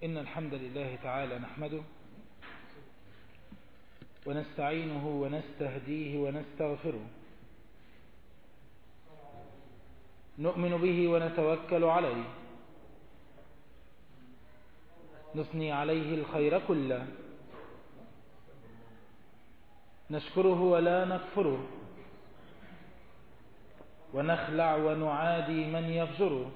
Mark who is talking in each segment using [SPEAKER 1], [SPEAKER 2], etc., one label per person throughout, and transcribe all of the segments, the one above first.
[SPEAKER 1] إن الحمد لله تعالى نحمده ونستعينه ونستهديه ونستغفره نؤمن به ونتوكل عليه نثني عليه الخير كله نشكره ولا نكفره ونخلع ونعادي من يفجره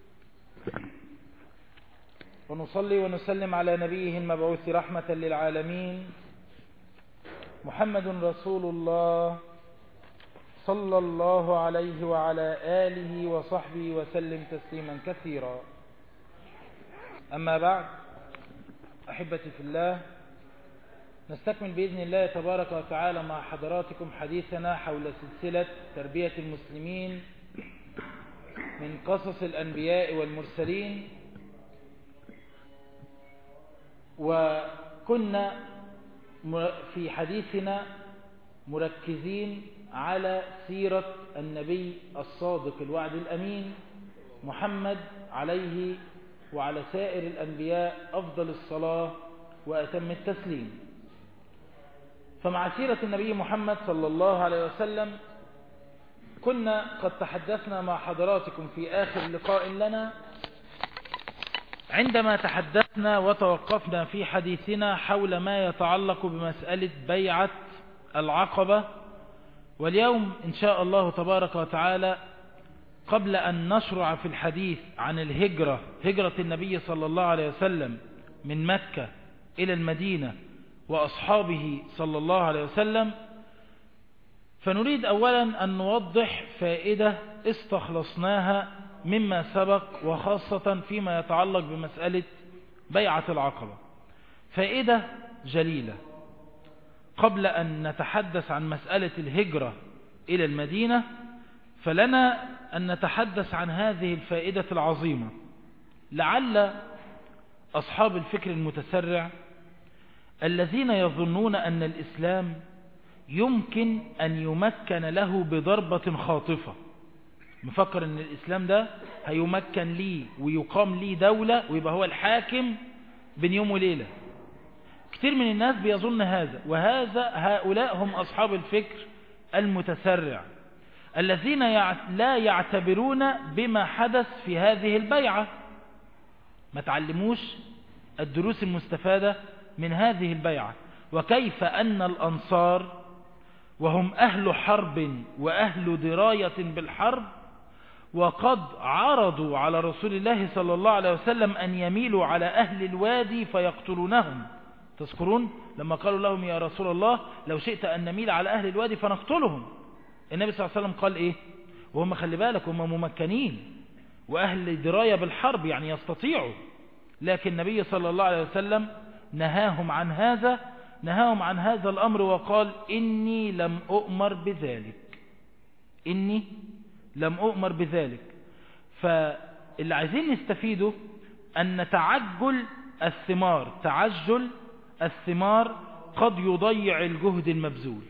[SPEAKER 1] ونصلي ونسلم على نبيه المبعوث رحمة للعالمين محمد رسول الله صلى الله عليه وعلى آله وصحبه وسلم تسليما كثيرا أما بعد أحبتي في الله نستكمل بإذن الله تبارك وتعالى مع حضراتكم حديثنا حول سلسلة تربية المسلمين من قصص الأنبياء والمرسلين وكنا في حديثنا مركزين على سيرة النبي الصادق الوعد الأمين محمد عليه وعلى سائر الأنبياء أفضل الصلاة وأتم التسليم فمع سيرة النبي محمد صلى الله عليه وسلم كنا قد تحدثنا مع حضراتكم في آخر لقاء لنا عندما تحدثنا وتوقفنا في حديثنا حول ما يتعلق بمسألة بيعة العقبة واليوم إن شاء الله تبارك وتعالى قبل أن نشرع في الحديث عن الهجرة هجرة النبي صلى الله عليه وسلم من مكة إلى المدينة وأصحابه صلى الله عليه وسلم فنريد أولا أن نوضح فائدة استخلصناها مما سبق وخاصة فيما يتعلق بمسألة بيعة العقبة فائدة جليلة قبل أن نتحدث عن مسألة الهجرة إلى المدينة فلنا أن نتحدث عن هذه الفائدة العظيمة لعل أصحاب الفكر المتسرع الذين يظنون أن الإسلام يمكن أن يمكن له بضربة خاطفة مفكر أن الإسلام ده هيمكن لي ويقام لي دولة ويبقى هو الحاكم بين يوم وليلة كتير من الناس بيظن هذا وهذا هؤلاء هم أصحاب الفكر المتسرع الذين لا يعتبرون بما حدث في هذه البيعة ما تعلموش الدروس المستفادة من هذه البيعة وكيف أن الأنصار وهم أهل حرب وأهل دراية بالحرب وقد عرضوا على رسول الله صلى الله عليه وسلم أن يميلوا على أهل الوادي فيقتلونهم تذكرون لما قالوا لهم يا رسول الله لو شئت أن نميل على أهل الوادي فنقتلهم النبي صلى الله عليه وسلم قال إيه وهم خلي بالك هم ممكنين وأهل دراية بالحرب يعني يستطيعوا لكن النبي صلى الله عليه وسلم نهاهم عن هذا نهاهم عن هذا الأمر وقال إني لم أؤمر بذلك إني لم أؤمر بذلك فاللي عايزين نستفيده أن تعجل الثمار تعجل الثمار قد يضيع الجهد المبذول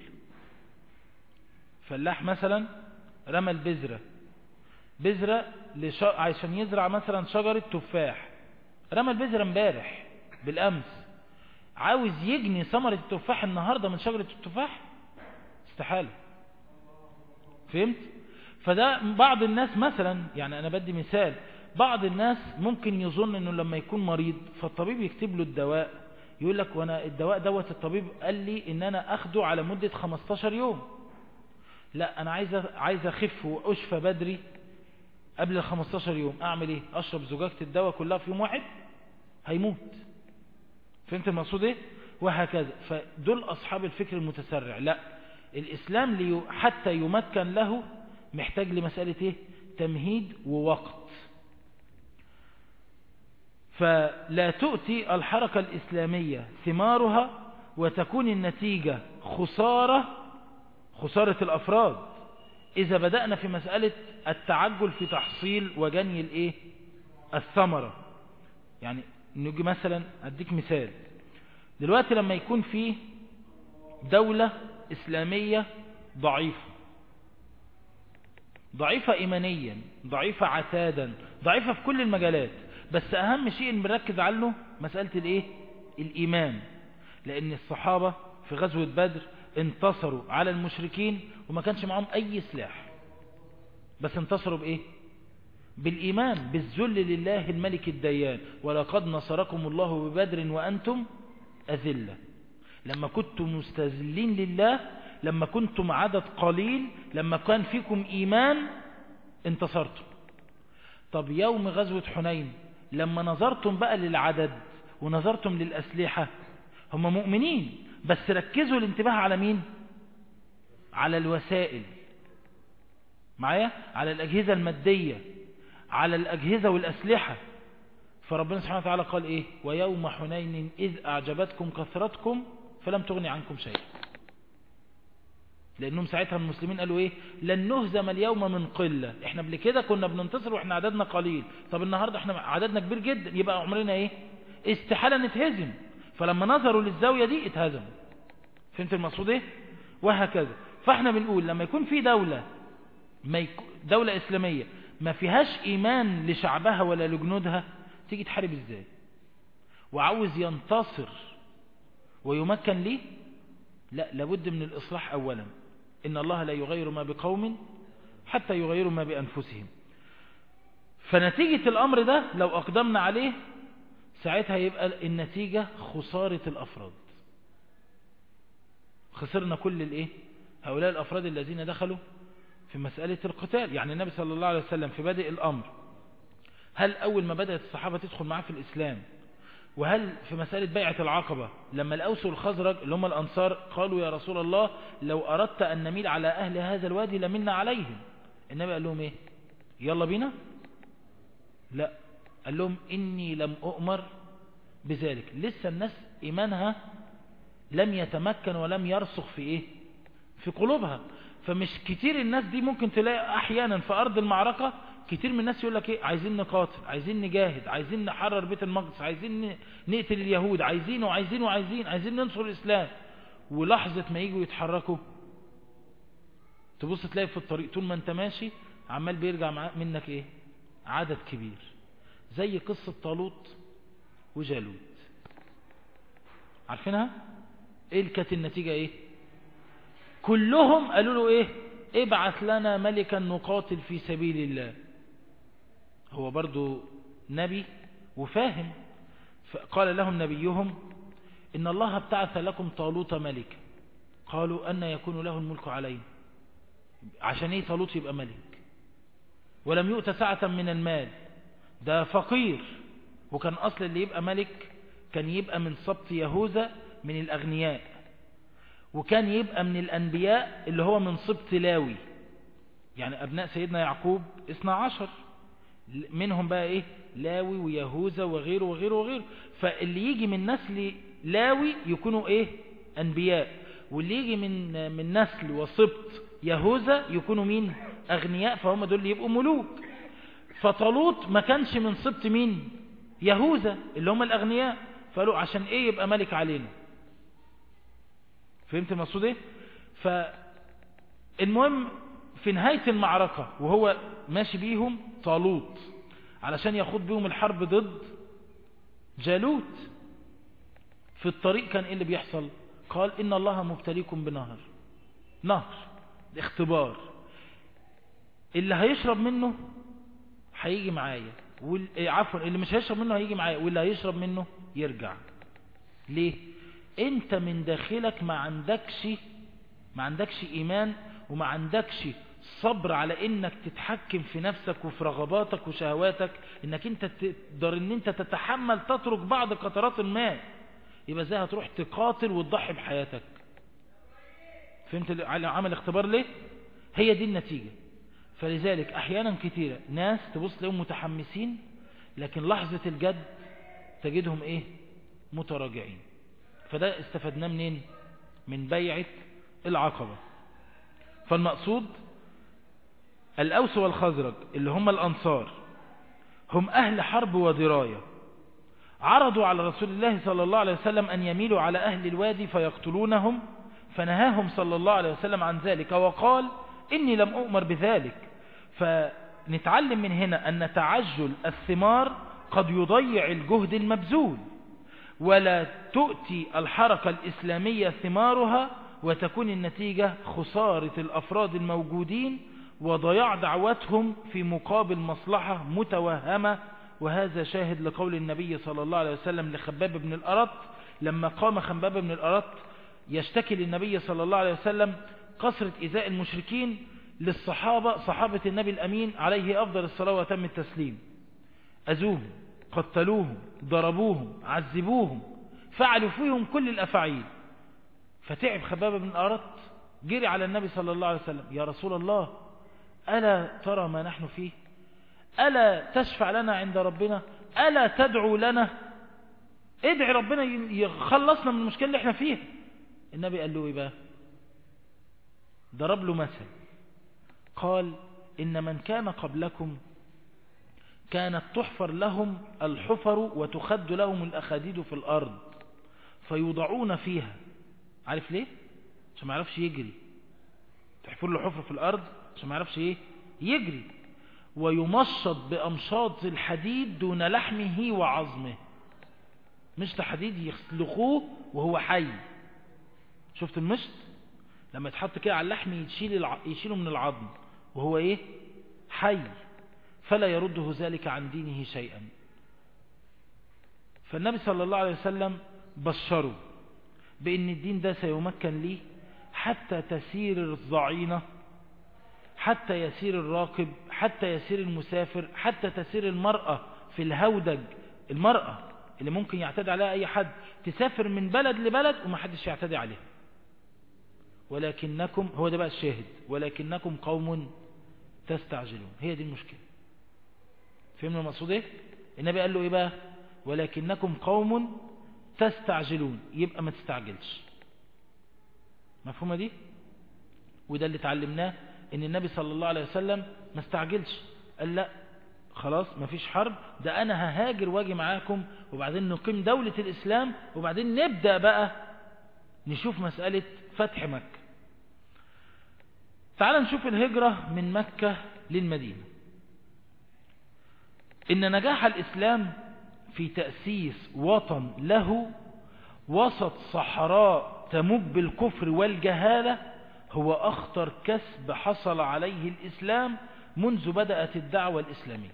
[SPEAKER 1] فلاح مثلا رمى البذرة بذرة لش... عشان يزرع مثلا شجرة تفاح رمى البذرة امبارح بالأمس عاوز يجني ثمرة التفاح النهاردة من شجرة التفاح استحالة فهمت فده بعض الناس مثلا يعني أنا بدي مثال بعض الناس ممكن يظن أنه لما يكون مريض فالطبيب يكتب له الدواء يقول لك وانا الدواء دوت الطبيب قال لي ان انا اخده على مدة 15 يوم لا انا عايز عايز اخف واشفى بدري قبل ال 15 يوم اعمل ايه اشرب زجاجة الدواء كلها في يوم واحد هيموت فهمت المقصود ايه وهكذا فدول اصحاب الفكر المتسرع لا الاسلام لي حتى يمكن له محتاج لمسألة ايه تمهيد ووقت فلا تؤتي الحركة الإسلامية ثمارها وتكون النتيجة خسارة خسارة الأفراد إذا بدأنا في مسألة التعجل في تحصيل وجني الإيه؟ الثمرة يعني نجي مثلا أديك مثال دلوقتي لما يكون في دولة إسلامية ضعيفة ضعيفة إيمانيا ضعيفة عتادا ضعيفة في كل المجالات بس أهم شيء نركز عنه مسألة الإيه الإيمان لأن الصحابة في غزوة بدر انتصروا على المشركين وما كانش معهم أي سلاح بس انتصروا بإيه بالإيمان بالذل لله الملك الديان ولقد نصركم الله ببدر وأنتم أذلة لما كنتم مستذلين لله لما كنتم عدد قليل لما كان فيكم إيمان انتصرتم طب يوم غزوة حنين لما نظرتم بقى للعدد ونظرتم للأسلحة هم مؤمنين بس ركزوا الانتباه على مين على الوسائل معايا على الأجهزة المادية على الأجهزة والأسلحة فربنا سبحانه وتعالى قال إيه ويوم حنين إذ أعجبتكم كثرتكم فلم تغني عنكم شيء لأنهم ساعتها المسلمين قالوا إيه لن نهزم اليوم من قلة إحنا قبل كده كنا بننتصر وإحنا عددنا قليل طب النهاردة إحنا عددنا كبير جدا يبقى عمرنا إيه استحالة نتهزم فلما نظروا للزاوية دي اتهزموا فهمت المقصود إيه وهكذا فإحنا بنقول لما يكون في دولة ما يك... دولة إسلامية ما فيهاش إيمان لشعبها ولا لجنودها تيجي تحارب إزاي وعاوز ينتصر ويمكن ليه لا لابد من الإصلاح أولا إن الله لا يغير ما بقوم حتى يغيروا ما بأنفسهم فنتيجة الأمر ده لو أقدمنا عليه ساعتها يبقى النتيجة خسارة الأفراد خسرنا كل الإيه هؤلاء الأفراد الذين دخلوا في مسألة القتال يعني النبي صلى الله عليه وسلم في بدء الأمر هل أول ما بدأت الصحابة تدخل معاه في الإسلام وهل في مسألة بيعة العقبة لما الأوس والخزرج اللي هم الأنصار قالوا يا رسول الله لو أردت أن نميل على أهل هذا الوادي لمنا عليهم النبي قال لهم إيه يلا بينا لا قال لهم إني لم أؤمر بذلك لسه الناس إيمانها لم يتمكن ولم يرسخ في إيه في قلوبها فمش كتير الناس دي ممكن تلاقي أحيانا في أرض المعركة كتير من الناس يقول لك ايه عايزين نقاتل عايزين نجاهد عايزين نحرر بيت المقدس عايزين نقتل اليهود عايزين وعايزين وعايزين عايزين ننصر الإسلام ولحظة ما يجوا يتحركوا تبص تلاقي في الطريق طول ما انت ماشي عمال بيرجع منك ايه عدد كبير زي قصة طالوت وجالوت عارفينها ايه كانت النتيجة ايه كلهم قالوا له ايه ابعث لنا ملكا نقاتل في سبيل الله هو برضو نبي وفاهم قال لهم نبيهم إن الله ابتعث لكم طالوت ملكا قالوا أن يكون له الملك علينا عشان ايه طالوت يبقى ملك ولم يؤت سعة من المال ده فقير وكان أصل اللي يبقى ملك كان يبقى من سبط يهوذا من الأغنياء وكان يبقى من الأنبياء اللي هو من سبط لاوي يعني أبناء سيدنا يعقوب اثنا عشر منهم بقى ايه لاوي ويهوذا وغيره وغيره وغيره فاللي يجي من نسل لاوي يكونوا ايه انبياء واللي يجي من من نسل وسبط يهوذا يكونوا مين اغنياء فهم دول اللي يبقوا ملوك فطالوت ما كانش من سبط مين يهوذا اللي هم الاغنياء فقالوا عشان ايه يبقى ملك علينا فهمت المقصود ايه فالمهم في نهاية المعركة وهو ماشي بيهم طالوت علشان يخوض بيهم الحرب ضد جالوت في الطريق كان ايه اللي بيحصل قال ان الله مبتليكم بنهر نهر اختبار اللي هيشرب منه هيجي معايا وال... عفوا اللي مش هيشرب منه هيجي معايا واللي هيشرب منه يرجع ليه انت من داخلك ما عندكش ما عندكش ايمان وما عندكش صبر على انك تتحكم في نفسك وفي رغباتك وشهواتك انك انت تقدر ان انت تتحمل تترك بعض قطرات الماء يبقى ازاي هتروح تقاتل وتضحي بحياتك فهمت عمل اختبار ليه هي دي النتيجة فلذلك احيانا كتيرة ناس تبص لهم متحمسين لكن لحظة الجد تجدهم ايه متراجعين فده استفدناه منين من بيعة العقبة فالمقصود الأوس والخزرج اللي هم الأنصار هم أهل حرب ودراية عرضوا على رسول الله صلى الله عليه وسلم أن يميلوا على أهل الوادي فيقتلونهم فنهاهم صلى الله عليه وسلم عن ذلك وقال إني لم أؤمر بذلك فنتعلم من هنا أن تعجل الثمار قد يضيع الجهد المبذول ولا تؤتي الحركة الإسلامية ثمارها وتكون النتيجة خسارة الأفراد الموجودين وضياع دعوتهم في مقابل مصلحة متوهمة وهذا شاهد لقول النبي صلى الله عليه وسلم لخباب بن الأرط لما قام خباب بن الأرط يشتكي للنبي صلى الله عليه وسلم قصرة إزاء المشركين للصحابة صحابة النبي الأمين عليه أفضل الصلاة وتم التسليم أزوهم قتلوهم ضربوهم عذبوهم فعلوا فيهم كل الأفعيل فتعب خباب بن الأرط جري على النبي صلى الله عليه وسلم يا رسول الله ألا ترى ما نحن فيه ألا تشفع لنا عند ربنا ألا تدعو لنا ادعي ربنا يخلصنا من المشكلة اللي احنا فيها النبي قال له ايه بقى ضرب له مثل قال إن من كان قبلكم كانت تحفر لهم الحفر وتخد لهم الأخاديد في الأرض فيوضعون فيها عارف ليه عشان ما يعرفش يجري تحفر له حفر في الأرض عشان ما يعرفش ايه يجري ويمشط بأمشاط الحديد دون لحمه وعظمه مش الحديد يخلقوه وهو حي شفت المشط لما يتحط كده على اللحم يشيل الع... يشيله من العظم وهو ايه حي فلا يرده ذلك عن دينه شيئا فالنبي صلى الله عليه وسلم بشره بأن الدين ده سيمكن ليه حتى تسير الضعينة حتى يسير الراكب حتى يسير المسافر حتى تسير المرأة في الهودج المرأة اللي ممكن يعتدي عليها أي حد تسافر من بلد لبلد وما حدش يعتدي عليها ولكنكم هو ده بقى الشاهد ولكنكم قوم تستعجلون هي دي المشكلة فهمنا المقصود ايه النبي قال له ايه بقى ولكنكم قوم تستعجلون يبقى ما تستعجلش مفهومة دي وده اللي تعلمناه ان النبي صلى الله عليه وسلم ما استعجلش قال لا خلاص ما فيش حرب ده انا ههاجر واجي معاكم وبعدين نقيم دولة الاسلام وبعدين نبدأ بقى نشوف مسألة فتح مكة تعال نشوف الهجرة من مكة للمدينة إن نجاح الإسلام في تأسيس وطن له وسط صحراء تمب بالكفر والجهالة هو أخطر كسب حصل عليه الإسلام منذ بدأت الدعوة الإسلامية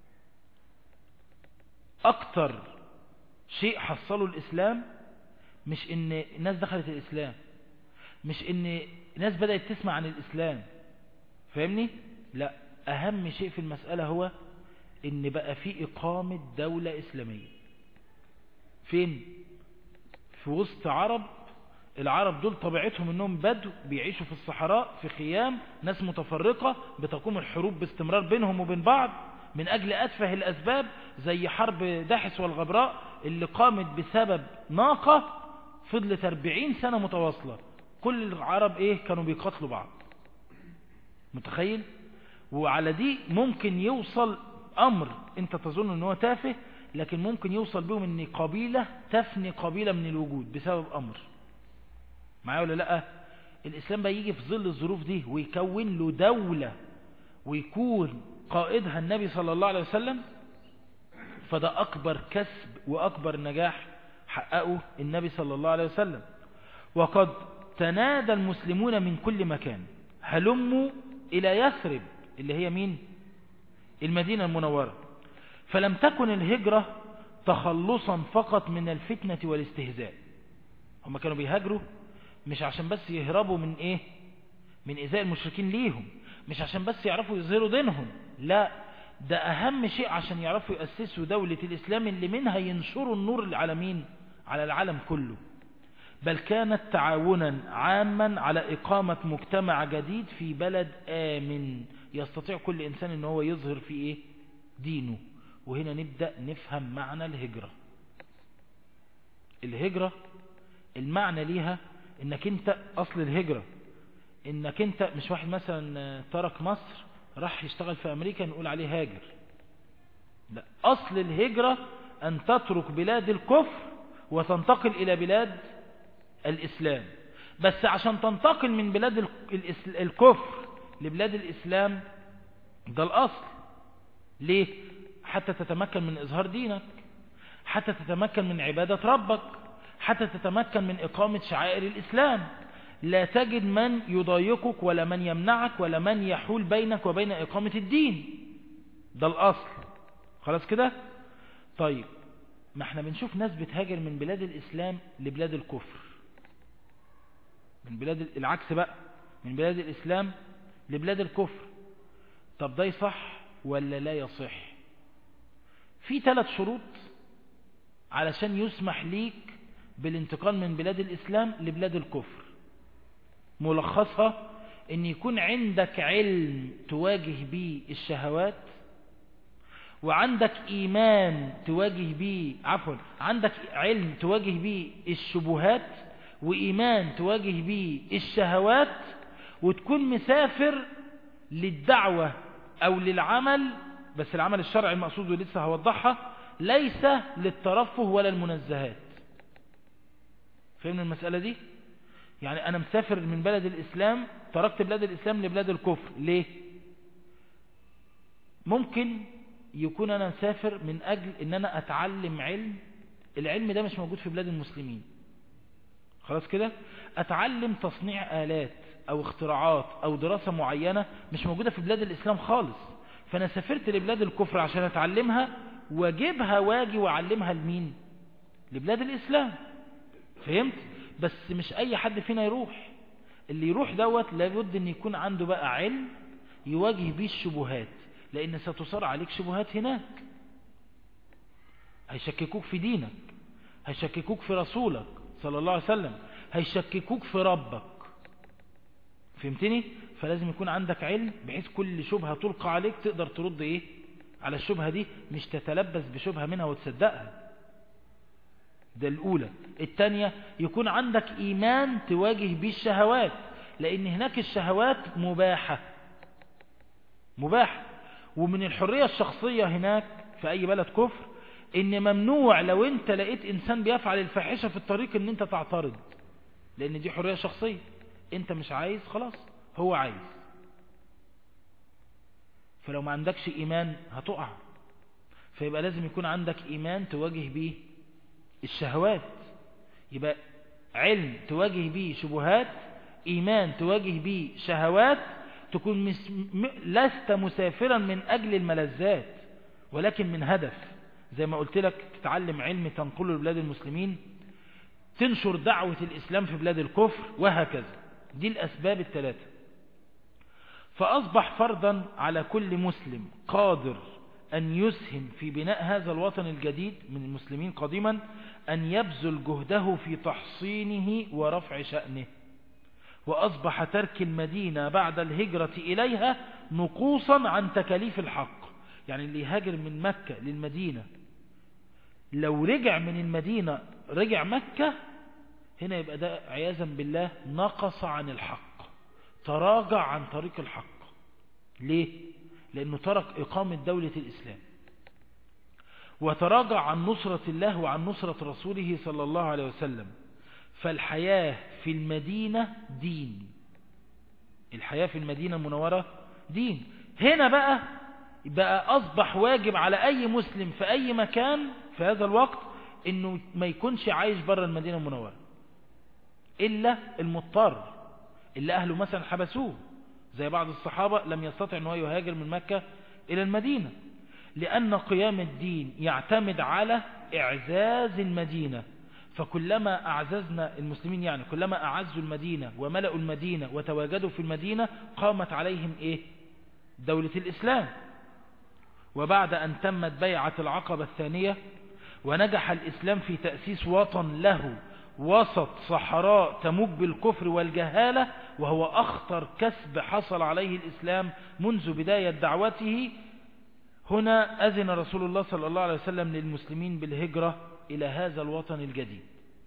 [SPEAKER 1] أكتر شيء حصله الإسلام مش إن الناس دخلت الإسلام مش إن الناس بدأت تسمع عن الإسلام فاهمني؟ لا أهم شيء في المسألة هو إن بقى في إقامة دولة إسلامية فين؟ في وسط عرب العرب دول طبيعتهم انهم بدو بيعيشوا في الصحراء في خيام ناس متفرقة بتقوم الحروب باستمرار بينهم وبين بعض من اجل اتفه الاسباب زي حرب داحس والغبراء اللي قامت بسبب ناقة فضلت 40 سنة متواصلة كل العرب ايه كانوا بيقاتلوا بعض متخيل وعلى دي ممكن يوصل امر انت تظن ان هو تافه لكن ممكن يوصل بهم ان قبيلة تفني قبيلة من الوجود بسبب امر معايا ولا لا الاسلام بقى يجي في ظل الظروف دي ويكون له دولة ويكون قائدها النبي صلى الله عليه وسلم فده اكبر كسب واكبر نجاح حققه النبي صلى الله عليه وسلم وقد تنادى المسلمون من كل مكان هلموا الى يثرب اللي هي مين المدينة المنورة فلم تكن الهجرة تخلصا فقط من الفتنة والاستهزاء هم كانوا بيهاجروا مش عشان بس يهربوا من ايه من ازاء المشركين ليهم مش عشان بس يعرفوا يظهروا دينهم لا ده اهم شيء عشان يعرفوا يأسسوا دولة الاسلام اللي منها ينشروا النور العالمين على العالم كله بل كانت تعاونا عاما على اقامة مجتمع جديد في بلد امن يستطيع كل انسان ان هو يظهر في ايه دينه وهنا نبدأ نفهم معنى الهجرة الهجرة المعنى ليها انك انت اصل الهجرة انك انت مش واحد مثلا ترك مصر راح يشتغل في امريكا نقول عليه هاجر لا اصل الهجرة ان تترك بلاد الكفر وتنتقل الى بلاد الاسلام بس عشان تنتقل من بلاد الكفر لبلاد الاسلام ده الاصل ليه حتى تتمكن من إظهار دينك حتى تتمكن من عبادة ربك حتى تتمكن من إقامة شعائر الإسلام لا تجد من يضايقك ولا من يمنعك ولا من يحول بينك وبين إقامة الدين ده الأصل خلاص كده طيب ما احنا بنشوف ناس بتهاجر من بلاد الإسلام لبلاد الكفر من بلاد العكس بقى من بلاد الإسلام لبلاد الكفر طب ده يصح ولا لا يصح في ثلاث شروط علشان يسمح ليك بالانتقال من بلاد الإسلام لبلاد الكفر ملخصها ان يكون عندك علم تواجه به الشهوات وعندك ايمان تواجه به عفوا عندك علم تواجه به الشبهات وايمان تواجه به الشهوات وتكون مسافر للدعوة او للعمل بس العمل الشرعي المقصود ولسه هوضحها ليس للترفه ولا المنزهات فهمنا المسألة دي يعني أنا مسافر من بلد الإسلام تركت بلاد الإسلام لبلاد الكفر ليه ممكن يكون أنا مسافر من أجل أن أنا أتعلم علم العلم ده مش موجود في بلاد المسلمين خلاص كده أتعلم تصنيع آلات أو اختراعات أو دراسة معينة مش موجودة في بلاد الإسلام خالص فأنا سافرت لبلاد الكفر عشان أتعلمها واجيبها واجي وأعلمها لمين لبلاد الإسلام فهمت بس مش أي حد فينا يروح اللي يروح دوت لابد أن يكون عنده بقى علم يواجه بيه الشبهات لأن ستصار عليك شبهات هناك هيشككوك في دينك هيشككوك في رسولك صلى الله عليه وسلم هيشككوك في ربك فهمتني فلازم يكون عندك علم بحيث كل شبهة تلقى عليك تقدر ترد ايه على الشبهة دي مش تتلبس بشبهة منها وتصدقها ده الأولى الثانية يكون عندك إيمان تواجه به الشهوات لأن هناك الشهوات مباحة مباحة ومن الحرية الشخصية هناك في أي بلد كفر إن ممنوع لو أنت لقيت إنسان بيفعل الفاحشة في الطريق إن أنت تعترض لأن دي حرية شخصية أنت مش عايز خلاص هو عايز فلو ما عندكش إيمان هتقع فيبقى لازم يكون عندك إيمان تواجه به الشهوات يبقى علم تواجه به شبهات إيمان تواجه به شهوات تكون مس... م... لست مسافرا من أجل الملذات ولكن من هدف زي ما قلت لك تتعلم علم تنقله لبلاد المسلمين تنشر دعوة الإسلام في بلاد الكفر وهكذا دي الأسباب الثلاثة فأصبح فرضا على كل مسلم قادر أن يسهم في بناء هذا الوطن الجديد من المسلمين قديما أن يبذل جهده في تحصينه ورفع شأنه وأصبح ترك المدينة بعد الهجرة إليها نقوصا عن تكاليف الحق يعني اللي يهاجر من مكة للمدينة لو رجع من المدينة رجع مكة هنا يبقى ده عياذا بالله نقص عن الحق تراجع عن طريق الحق ليه؟ لأنه ترك إقامة دولة الإسلام وتراجع عن نصرة الله وعن نصرة رسوله صلى الله عليه وسلم فالحياة في المدينة دين الحياة في المدينة المنورة دين هنا بقى بقى أصبح واجب على أي مسلم في أي مكان في هذا الوقت أنه ما يكونش عايش بره المدينة المنورة إلا المضطر اللي أهله مثلا حبسوه زي بعض الصحابة لم يستطع أنه يهاجر من مكة إلى المدينة لأن قيام الدين يعتمد على إعزاز المدينة فكلما أعززنا المسلمين يعني كلما أعزوا المدينة وملأوا المدينة وتواجدوا في المدينة قامت عليهم إيه دولة الإسلام وبعد أن تمت بيعة العقبة الثانية ونجح الإسلام في تأسيس وطن له وسط صحراء تموج بالكفر والجهالة وهو أخطر كسب حصل عليه الإسلام منذ بداية دعوته هنا أذن رسول الله صلى الله عليه وسلم للمسلمين بالهجرة إلى هذا الوطن الجديد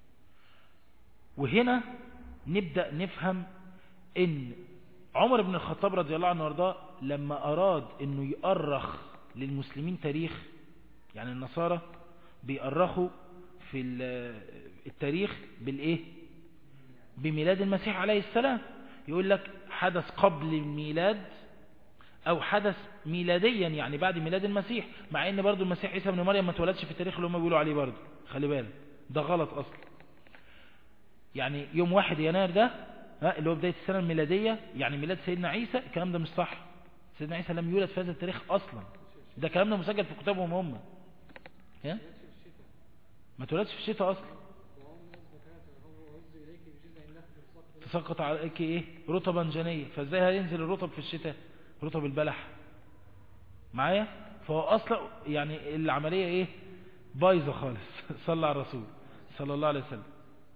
[SPEAKER 1] وهنا نبدأ نفهم ان عمر بن الخطاب رضي الله عنه وارضاه لما أراد أنه يؤرخ للمسلمين تاريخ يعني النصارى بيؤرخوا في التاريخ بالإيه بميلاد المسيح عليه السلام يقول لك حدث قبل الميلاد او حدث ميلاديا يعني بعد ميلاد المسيح مع ان برضو المسيح عيسى بن مريم ما اتولدش في التاريخ اللي هم بيقولوا عليه برضو خلي بالك ده غلط اصلا يعني يوم واحد يناير ده ها اللي هو بداية السنة الميلادية يعني ميلاد سيدنا عيسى الكلام ده مش صح سيدنا عيسى لم يولد في هذا التاريخ اصلا ده كلام ده مسجل في كتابهم هم ها ما اتولدش في الشتاء اصلا تسقط عليك ايه رطبا جنية فازاي هينزل الرطب في الشتاء رطب البلح معايا فهو اصلا يعني العملية ايه بايظة خالص صلى على الرسول صلى الله عليه وسلم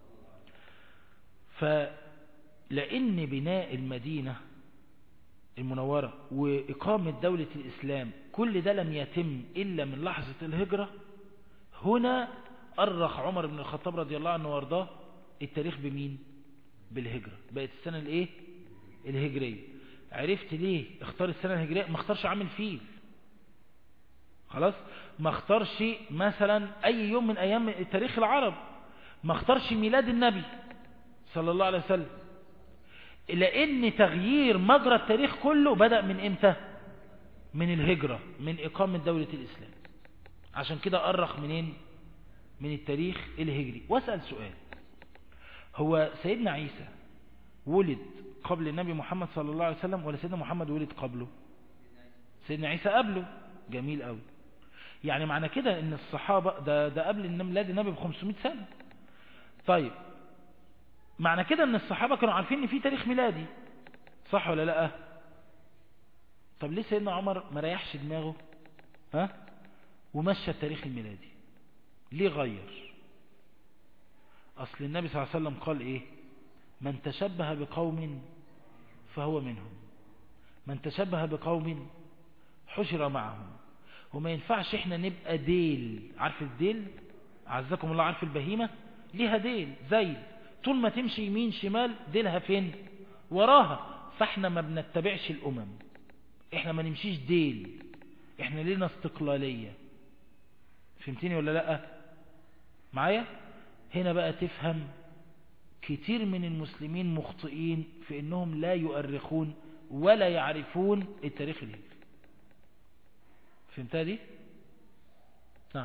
[SPEAKER 1] فلان بناء المدينة المنورة وإقامة دولة الإسلام كل ده لم يتم إلا من لحظة الهجرة هنا أرخ عمر بن الخطاب رضي الله عنه وارضاه التاريخ بمين بالهجرة بقت السنة الايه الهجرية عرفت ليه اختار السنة الهجرية ما اختارش عامل فيل خلاص ما اختارش مثلا اي يوم من ايام تاريخ العرب ما اختارش ميلاد النبي صلى الله عليه وسلم لان تغيير مجرى التاريخ كله بدأ من امتى من الهجرة من اقامة دولة الاسلام عشان كده أرخ منين من التاريخ الهجري واسأل سؤال هو سيدنا عيسى ولد قبل النبي محمد صلى الله عليه وسلم ولا سيدنا محمد ولد قبله سيدنا عيسى قبله جميل قوي يعني معنى كده ان الصحابة ده, ده قبل ميلاد النبي ب 500 سنة طيب معنى كده ان الصحابة كانوا عارفين ان في تاريخ ميلادي صح ولا لا طب ليه سيدنا عمر ما ريحش دماغه ها ومشى التاريخ الميلادي ليه غير أصل النبي صلى الله عليه وسلم قال إيه من تشبه بقوم فهو منهم من تشبه بقوم حشر معهم وما ينفعش احنا نبقى ديل عارف الديل عزكم الله عارف البهيمة ليها ديل زي طول ما تمشي يمين شمال ديلها فين وراها فاحنا ما بنتبعش الأمم احنا ما نمشيش ديل احنا لنا استقلالية فهمتني ولا لا معايا هنا بقى تفهم كتير من المسلمين مخطئين في انهم لا يؤرخون ولا يعرفون التاريخ الهجري فهمتها دي نعم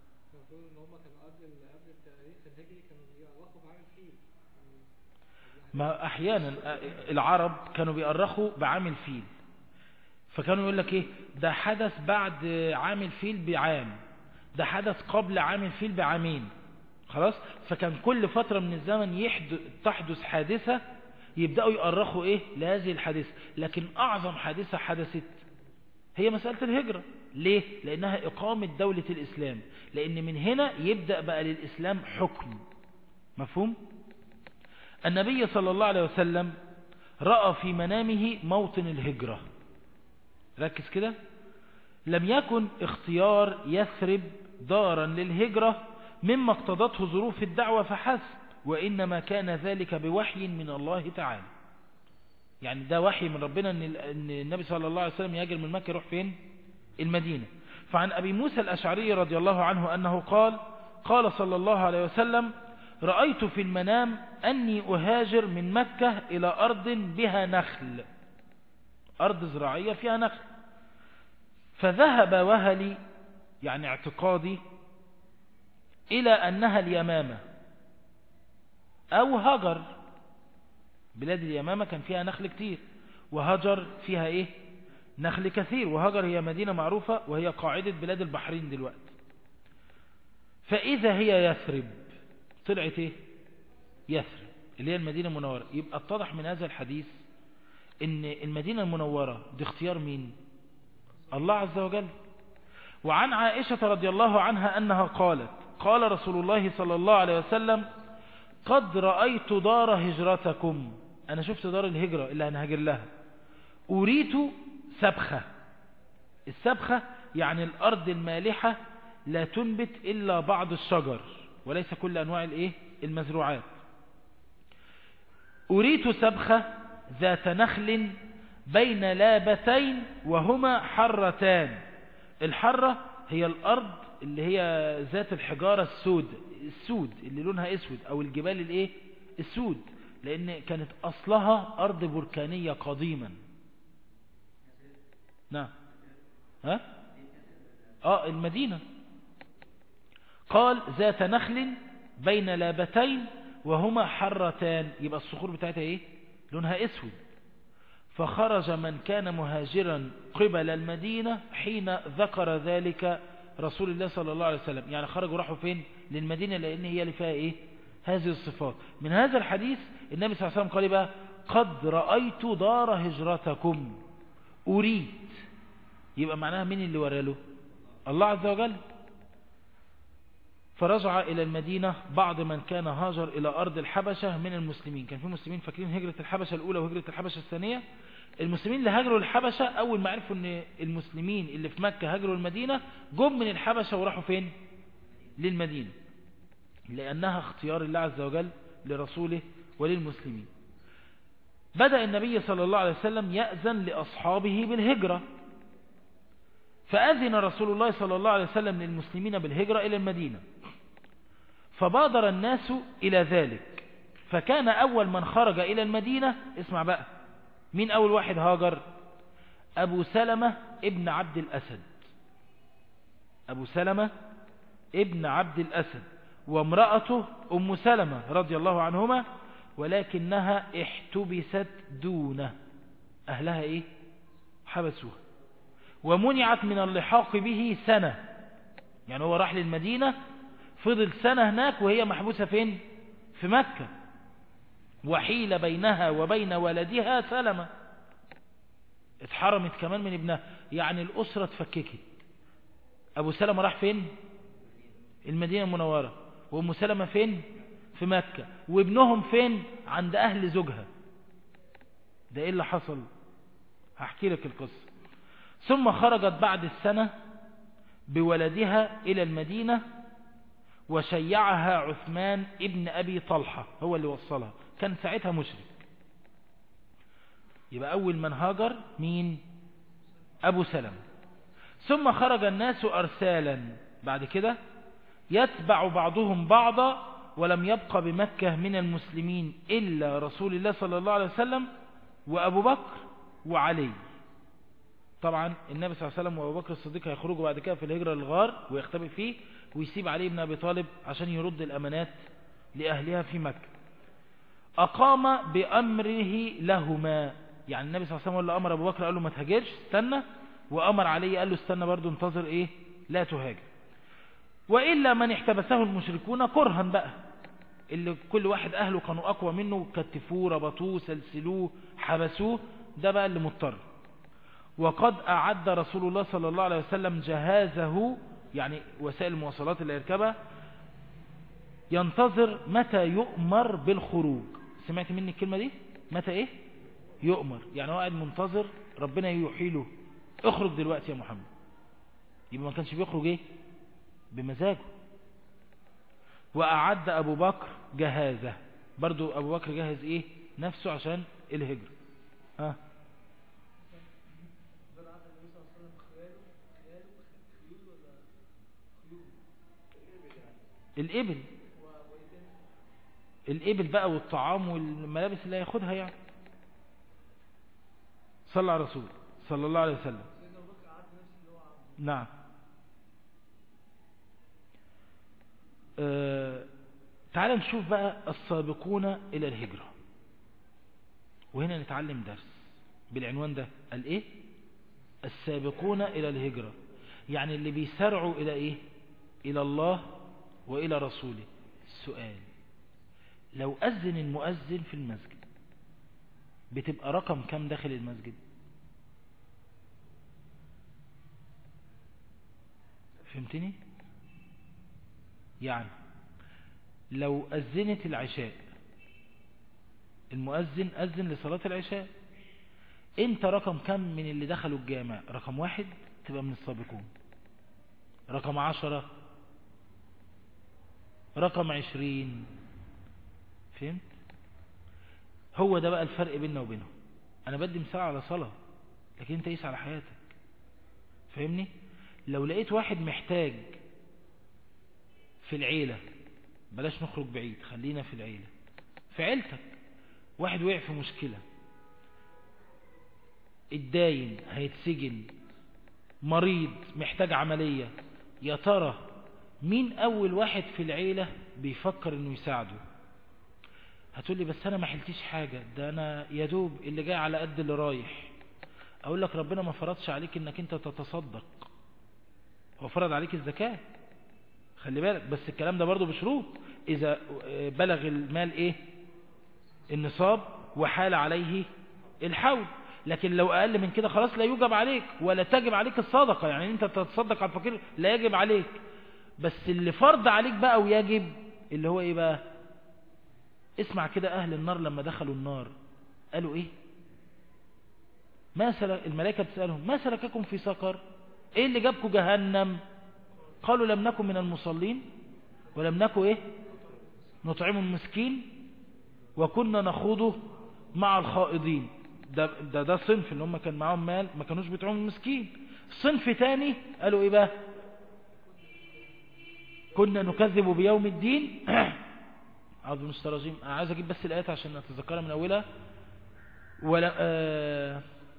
[SPEAKER 1] ما احيانا العرب كانوا بيؤرخوا بعام الفيل فكانوا يقول لك ايه ده حدث بعد عام الفيل بعام ده حدث قبل عام الفيل بعامين خلاص فكان كل فترة من الزمن يحدث تحدث حادثة يبدأوا يؤرخوا ايه لهذه الحادثة لكن اعظم حادثة حدثت هي مسألة الهجرة ليه لانها اقامة دولة الاسلام لان من هنا يبدأ بقى للاسلام حكم مفهوم النبي صلى الله عليه وسلم رأى في منامه موطن الهجرة ركز كده لم يكن اختيار يثرب دارا للهجرة مما اقتضته ظروف الدعوة فحسب وإنما كان ذلك بوحي من الله تعالى يعني ده وحي من ربنا أن النبي صلى الله عليه وسلم يهاجر من مكة يروح فين المدينة فعن أبي موسى الأشعري رضي الله عنه أنه قال قال صلى الله عليه وسلم رأيت في المنام أني أهاجر من مكة إلى أرض بها نخل أرض زراعية فيها نخل فذهب وهلي يعني اعتقادي إلى أنها اليمامة أو هجر بلاد اليمامة كان فيها نخل كتير وهجر فيها إيه نخل كثير وهجر هي مدينة معروفة وهي قاعدة بلاد البحرين دلوقتي فإذا هي يثرب طلعت إيه يثرب اللي هي المدينة المنورة يبقى اتضح من هذا الحديث ان المدينة المنورة دي اختيار مين الله عز وجل وعن عائشة رضي الله عنها أنها قالت قال رسول الله صلى الله عليه وسلم قد رأيت دار هجرتكم أنا شفت دار الهجرة اللي هنهاجر لها أريت سبخة السبخة يعني الأرض المالحة لا تنبت إلا بعض الشجر وليس كل أنواع الإيه؟ المزروعات أريت سبخة ذات نخل بين لابتين وهما حرتان الحرة هي الأرض اللي هي ذات الحجارة السود السود اللي لونها اسود او الجبال الايه السود لان كانت اصلها ارض بركانية قديما نعم ها اه المدينة قال ذات نخل بين لابتين وهما حرتان يبقى الصخور بتاعتها ايه لونها اسود فخرج من كان مهاجرا قبل المدينة حين ذكر ذلك رسول الله صلى الله عليه وسلم يعني خرجوا راحوا فين للمدينة لأن هي اللي فيها إيه هذه الصفات من هذا الحديث النبي صلى الله عليه وسلم قال بقى قد رأيت دار هجرتكم أريد يبقى معناها مين اللي وراله الله عز وجل فرجع إلى المدينة بعض من كان هاجر إلى أرض الحبشة من المسلمين كان في مسلمين فاكرين هجرة الحبشة الأولى وهجرة الحبشة الثانية المسلمين اللي هاجروا الحبشة أول ما عرفوا أن المسلمين اللي في مكة هاجروا المدينة جم من الحبشة وراحوا فين للمدينة لأنها اختيار الله عز وجل لرسوله وللمسلمين بدأ النبي صلى الله عليه وسلم يأذن لأصحابه بالهجرة فأذن رسول الله صلى الله عليه وسلم للمسلمين بالهجرة إلى المدينة فبادر الناس إلى ذلك فكان أول من خرج إلى المدينة اسمع بقى مين أول واحد هاجر أبو سلمة ابن عبد الأسد أبو سلمة ابن عبد الأسد وامرأته أم سلمة رضي الله عنهما ولكنها احتبست دونه أهلها إيه حبسوها ومنعت من اللحاق به سنة يعني هو راح للمدينة فضل سنة هناك وهي محبوسة فين في مكة وحيل بينها وبين ولدها سلمة اتحرمت كمان من ابنها يعني الأسرة تفككت أبو سلمة راح فين المدينة المنورة وأم سلمة فين في مكة وابنهم فين عند أهل زوجها ده إيه اللي حصل هحكي لك القصة ثم خرجت بعد السنة بولدها إلى المدينة وشيعها عثمان ابن أبي طلحة هو اللي وصلها كان ساعتها مشرك يبقى أول من هاجر مين أبو سلم ثم خرج الناس أرسالا بعد كده يتبع بعضهم بعضا ولم يبقى بمكة من المسلمين إلا رسول الله صلى الله عليه وسلم وأبو بكر وعلي طبعا النبي صلى الله عليه وسلم وأبو بكر الصديق هيخرجوا بعد كده في الهجرة للغار ويختبئ فيه ويسيب علي بن أبي طالب عشان يرد الأمانات لأهلها في مكة أقام بأمره لهما يعني النبي صلى الله عليه وسلم اللي أمر أبو بكر قال له ما تهاجرش استنى وأمر علي قال له استنى برضو انتظر إيه لا تهاجر وإلا من احتبسه المشركون كرها بقى اللي كل واحد أهله كانوا أقوى منه كتفوه ربطوه سلسلوه حبسوه ده بقى اللي مضطر وقد أعد رسول الله صلى الله عليه وسلم جهازه يعني وسائل المواصلات اللي يركبها ينتظر متى يؤمر بالخروج سمعت مني الكلمة دي متى ايه يؤمر يعني هو قاعد منتظر ربنا يوحي له اخرج دلوقتي يا محمد يبقى ما كانش بيخرج ايه بمزاجه وأعد أبو بكر جهازه برضو أبو بكر جهز إيه نفسه عشان الهجرة ها الإبل الإبل بقى والطعام والملابس اللي هياخدها يعني صلى على رسول صلى الله عليه وسلم نعم آه تعال نشوف بقى السابقون إلى الهجرة وهنا نتعلم درس بالعنوان ده قال إيه السابقون إلى الهجرة يعني اللي بيسرعوا إلى إيه إلى الله وإلى رسوله السؤال لو أذن المؤذن في المسجد بتبقى رقم كم داخل المسجد فهمتني يعني لو أذنت العشاء المؤذن أذن لصلاة العشاء انت رقم كم من اللي دخلوا الجامع رقم واحد تبقى من السابقون رقم عشرة رقم عشرين فهمت هو ده بقى الفرق بيننا وبينهم انا بدي مثال على صلاة لكن انت قيس على حياتك فاهمني لو لقيت واحد محتاج في العيلة بلاش نخرج بعيد خلينا في العيلة في عيلتك واحد وقع في مشكلة الداين هيتسجن مريض محتاج عملية يا ترى مين أول واحد في العيلة بيفكر انه يساعده هتقول لي بس انا ما حلتيش حاجة ده انا يدوب اللي جاي على قد اللي رايح اقول لك ربنا ما فرضش عليك انك انت تتصدق هو فرض عليك الزكاة خلي بالك بس الكلام ده برضو بشروط اذا بلغ المال ايه النصاب وحال عليه الحول لكن لو اقل من كده خلاص لا يوجب عليك ولا تجب عليك الصدقة يعني انت تتصدق على الفقير لا يجب عليك بس اللي فرض عليك بقى ويجب اللي هو ايه بقى اسمع كده اهل النار لما دخلوا النار قالوا ايه ما سلك الملائكة بتسألهم ما سلككم في سقر ايه اللي جابكم جهنم قالوا لم نكن من المصلين ولم نكن ايه نطعم المسكين وكنا نخوضه مع الخائضين ده, ده ده صنف اللي هم كان معاهم مال ما كانوش بيطعموا المسكين صنف تاني قالوا ايه بقى كنا نكذب بيوم الدين أعوذ بالله من الرجيم عايز أجيب بس الآيات عشان أتذكرها من أولها ولا آه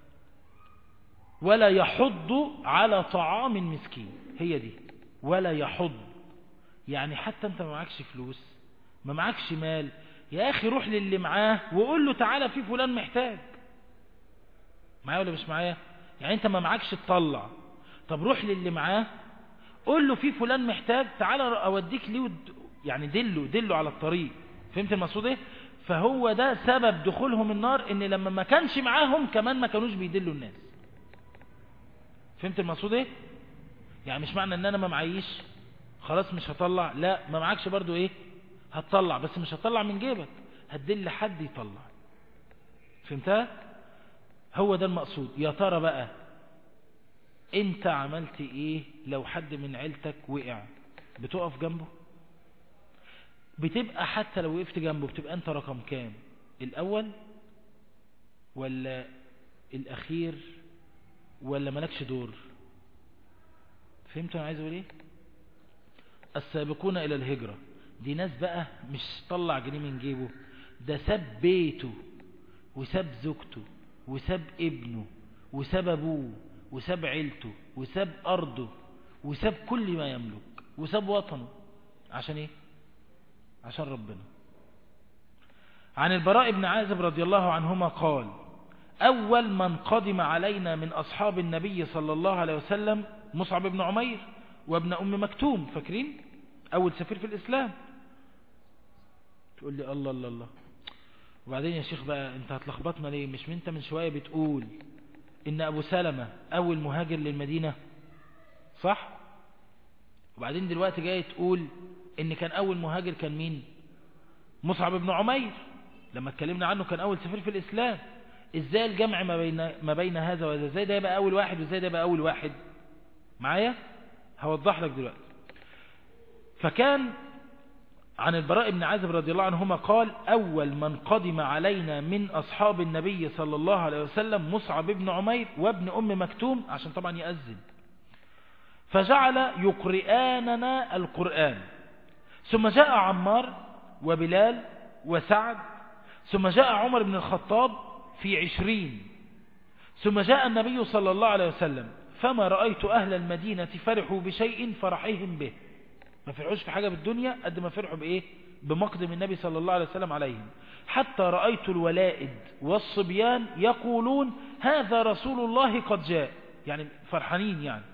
[SPEAKER 1] ولا يحض على طعام مسكين هي دي ولا يحض يعني حتى أنت ما معكش فلوس ما معكش مال يا أخي روح للي معاه وقول له تعالى في فلان محتاج معايا ولا مش معايا يعني أنت ما معكش تطلع طب روح للي معاه قول له في فلان محتاج تعالى أوديك ليه يعني دله دله على الطريق فهمت المقصود ايه فهو ده سبب دخولهم النار ان لما ما كانش معاهم كمان ما كانوش بيدلوا الناس فهمت المقصود ايه يعني مش معنى ان انا ما معيش خلاص مش هطلع لا ما معكش برضو ايه هتطلع بس مش هتطلع من جيبك هتدل حد يطلع فهمتها هو ده المقصود يا ترى بقى انت عملت ايه لو حد من عيلتك وقع بتقف جنبه بتبقى حتى لو وقفت جنبه بتبقى انت رقم كام الاول ولا الاخير ولا مالكش دور فهمتوا انا عايز اقول ايه السابقون الى الهجرة دي ناس بقى مش طلع جنيه من جيبه ده ساب بيته وساب زوجته وساب ابنه وساب ابوه وساب عيلته وساب ارضه وساب كل ما يملك وساب وطنه عشان ايه عشان ربنا عن البراء بن عازب رضي الله عنهما قال أول من قدم علينا من أصحاب النبي صلى الله عليه وسلم مصعب بن عمير وابن أم مكتوم فاكرين أول سفير في الإسلام تقول لي الله الله الله وبعدين يا شيخ بقى انت هتلخبطنا ليه مش من انت من شوية بتقول ان ابو سلمة اول مهاجر للمدينة صح وبعدين دلوقتي جاي تقول ان كان اول مهاجر كان مين مصعب بن عمير لما اتكلمنا عنه كان اول سفير في الاسلام ازاي الجمع ما بين, ما بين هذا وهذا ازاي ده يبقى اول واحد وازاي ده يبقى اول واحد معايا هوضح لك دلوقتي فكان عن البراء بن عازب رضي الله عنهما قال أول من قدم علينا من أصحاب النبي صلى الله عليه وسلم مصعب بن عمير وابن أم مكتوم عشان طبعا يأذن فجعل يقرآننا القرآن ثم جاء عمار وبلال وسعد ثم جاء عمر بن الخطاب في عشرين ثم جاء النبي صلى الله عليه وسلم فما رأيت أهل المدينة فرحوا بشيء فرحهم به ما فرحوش في حاجة بالدنيا قد ما فرحوا بإيه بمقدم النبي صلى الله عليه وسلم عليهم حتى رأيت الولائد والصبيان يقولون هذا رسول الله قد جاء يعني فرحانين يعني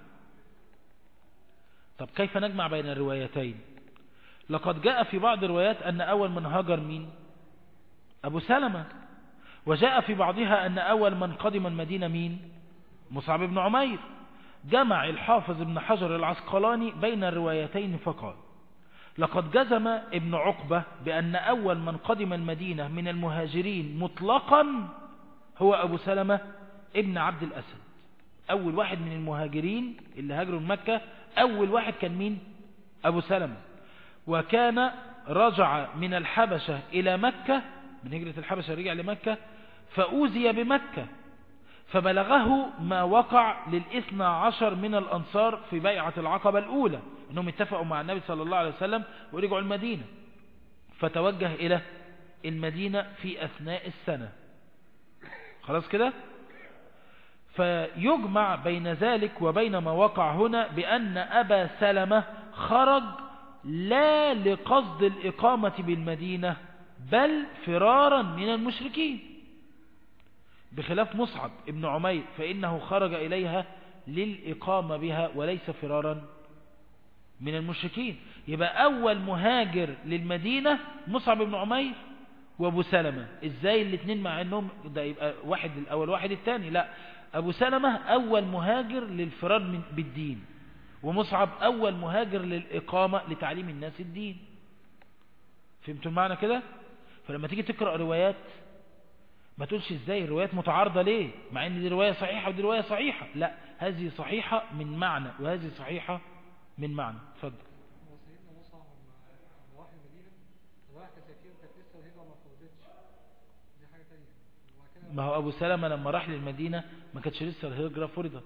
[SPEAKER 1] طب كيف نجمع بين الروايتين لقد جاء في بعض الروايات أن أول من هاجر مين أبو سلمة وجاء في بعضها أن أول من قدم المدينة مين مصعب بن عمير جمع الحافظ ابن حجر العسقلاني بين الروايتين فقال لقد جزم ابن عقبة بأن أول من قدم المدينة من المهاجرين مطلقا هو أبو سلمة ابن عبد الأسد أول واحد من المهاجرين اللي هاجروا من مكة أول واحد كان مين أبو سلمة وكان رجع من الحبشة إلى مكة من هجرة الحبشة رجع لمكة فأوزي بمكة فبلغه ما وقع للإثنى عشر من الأنصار في بيعة العقبة الأولى أنهم اتفقوا مع النبي صلى الله عليه وسلم ورجعوا المدينة فتوجه إلى المدينة في أثناء السنة خلاص كده فيجمع بين ذلك وبين ما وقع هنا بأن أبا سلمة خرج لا لقصد الإقامة بالمدينة بل فرارا من المشركين بخلاف مصعب ابن عمير فإنه خرج إليها للإقامة بها وليس فرارا من المشركين يبقى أول مهاجر للمدينة مصعب بن عمير وابو سلمة ازاي الاثنين مع انهم ده يبقى واحد الاول واحد الثاني لا ابو سلمة اول مهاجر للفرار من بالدين ومصعب اول مهاجر للاقامة لتعليم الناس الدين فهمتوا المعنى كده فلما تيجي تقرأ روايات ما تقولش ازاي الروايات متعارضة ليه مع ان دي رواية صحيحة ودي رواية صحيحة لا هذه صحيحة من معنى وهذه صحيحة من معنى اتفضل
[SPEAKER 2] هو سيدنا مصعب لما لما راح المدينة راح كتاكير كانت لسه الهجرة ما فرضتش دي حاجة تانية وبعد كده
[SPEAKER 1] ما هو أبو سلمة لما راح للمدينة ما كانتش لسه الهجرة فرضت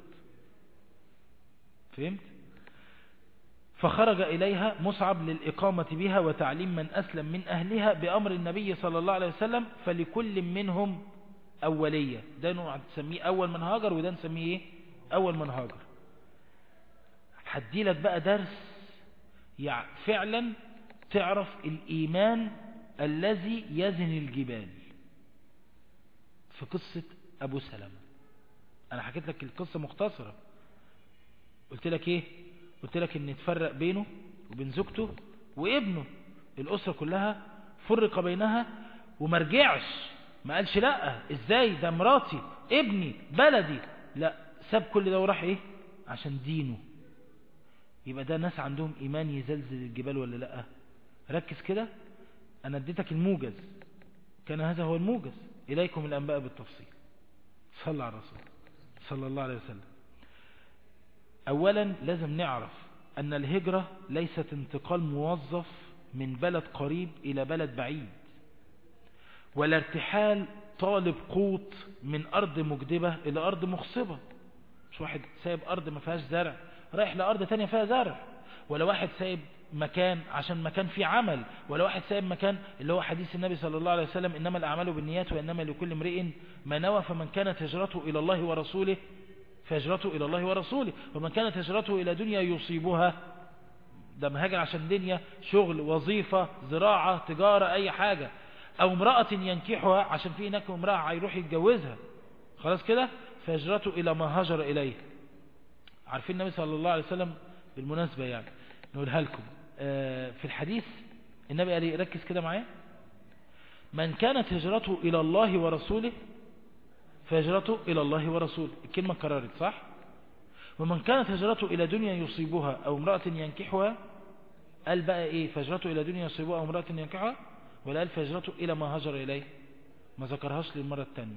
[SPEAKER 1] فهمت فخرج إليها مصعب للإقامة بها وتعليم من أسلم من أهلها بأمر النبي صلى الله عليه وسلم فلكل منهم أولية ده نوع تسميه أول من هاجر وده نسميه إيه؟ أول من هاجر هدي لك بقى درس يعني فعلا تعرف الإيمان الذي يزن الجبال في قصة أبو سلمة أنا حكيت لك القصة مختصرة قلت لك إيه قلت لك إن تفرق بينه وبين زوجته وابنه الأسرة كلها فرق بينها وما رجعش ما قالش لا إزاي ده مراتي ابني بلدي لا ساب كل ده وراح إيه عشان دينه يبقى ده ناس عندهم إيمان يزلزل الجبال ولا لا ركز كده أنا اديتك الموجز كان هذا هو الموجز إليكم الأنباء بالتفصيل صلى على الرسول صلى الله عليه وسلم أولا لازم نعرف أن الهجرة ليست انتقال موظف من بلد قريب إلى بلد بعيد ولا ارتحال طالب قوت من أرض مجدبة إلى أرض مخصبة مش واحد سايب أرض ما فيهاش زرع رايح لأرض تانية فيها زرع ولا واحد سايب مكان عشان مكان فيه عمل ولا واحد سايب مكان اللي هو حديث النبي صلى الله عليه وسلم إنما الأعمال بالنيات وإنما لكل امرئ ما نوى فمن كانت هجرته إلى الله ورسوله فهجرته إلى الله ورسوله ومن كانت هجرته إلى دنيا يصيبها ده مهاجر عشان دنيا شغل وظيفة زراعة تجارة أي حاجة أو امرأة ينكحها عشان في هناك امرأة هيروح يتجوزها خلاص كده فهجرته إلى ما هاجر إليه عارفين النبي صلى الله عليه وسلم بالمناسبة يعني نقولها لكم في الحديث النبي قال ركز كده معايا من كانت هجرته إلى الله ورسوله فهجرته إلى الله ورسوله الكلمة كررت صح ومن كانت هجرته إلى دنيا يصيبها أو امرأة ينكحها قال بقى إيه فهجرته إلى دنيا يصيبها أو امرأة ينكحها ولا قال فهجرته إلى ما هجر إليه ما ذكرهاش للمرة الثانية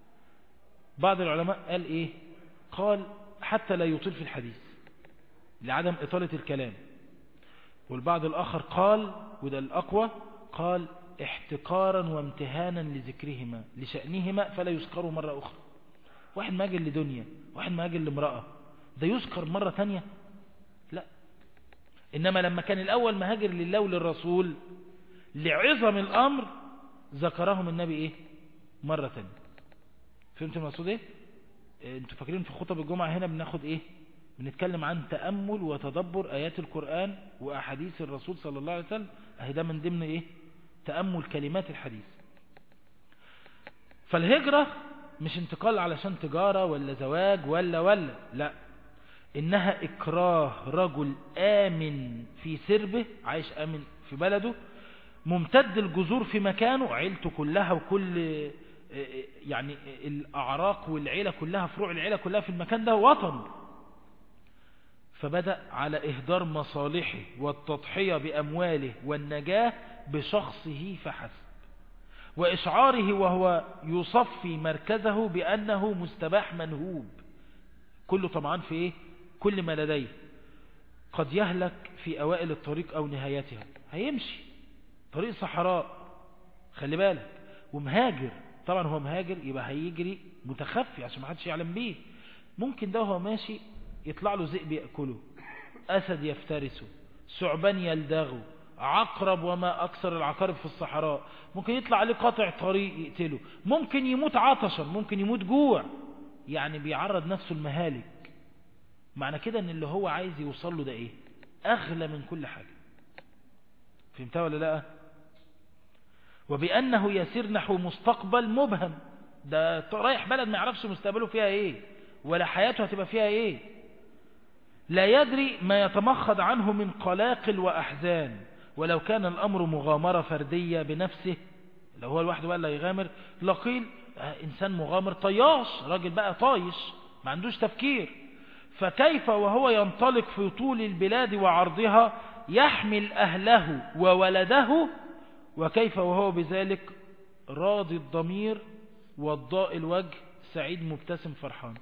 [SPEAKER 1] بعض العلماء قال إيه قال حتى لا يطيل في الحديث لعدم إطالة الكلام والبعض الآخر قال وده الأقوى قال احتقارا وامتهانا لذكرهما لشأنهما فلا يذكروا مرة أخرى واحد مهاجر لدنيا واحد مهاجر لامرأة ده يذكر مرة تانية لا إنما لما كان الأول مهاجر لله وللرسول لعظم الأمر ذكرهم النبي إيه مرة تانية فهمت المقصود إيه انتوا فاكرين في خطب الجمعة هنا بناخد إيه بنتكلم عن تأمل وتدبر آيات القرآن وأحاديث الرسول صلى الله عليه وسلم أهي ده من ضمن إيه تأمل كلمات الحديث فالهجرة مش انتقال علشان تجارة ولا زواج ولا ولا لا إنها إكراه رجل آمن في سربه عايش آمن في بلده ممتد الجذور في مكانه عيلته كلها وكل يعني الأعراق والعيلة كلها فروع العيلة كلها في المكان ده وطن فبدأ على إهدار مصالحه والتضحية بأمواله والنجاة بشخصه فحسب وإشعاره وهو يصفي مركزه بأنه مستباح منهوب كله طبعا في إيه؟ كل ما لديه قد يهلك في أوائل الطريق أو نهايتها هيمشي طريق صحراء خلي بالك ومهاجر طبعا هو مهاجر يبقى هيجري متخفي عشان ما حدش يعلم بيه ممكن ده هو ماشي يطلع له ذئب يأكله أسد يفترسه ثعبان يلدغه عقرب وما أكثر العقارب في الصحراء ممكن يطلع عليه قاطع طريق يقتله ممكن يموت عطشا ممكن يموت جوع يعني بيعرض نفسه المهالك معنى كده ان اللي هو عايز يوصل له ده ايه اغلى من كل حاجة فهمتها ولا لا وبأنه يسير نحو مستقبل مبهم ده رايح بلد ما يعرفش مستقبله فيها ايه ولا حياته هتبقى فيها ايه لا يدري ما يتمخض عنه من قلاقل وأحزان ولو كان الأمر مغامرة فردية بنفسه لو هو لوحده بقى اللي يغامر لقيل آه إنسان مغامر طياش راجل بقى طايش ما عندوش تفكير فكيف وهو ينطلق في طول البلاد وعرضها يحمل أهله وولده وكيف وهو بذلك راضي الضمير والضاء الوجه سعيد مبتسم فرحان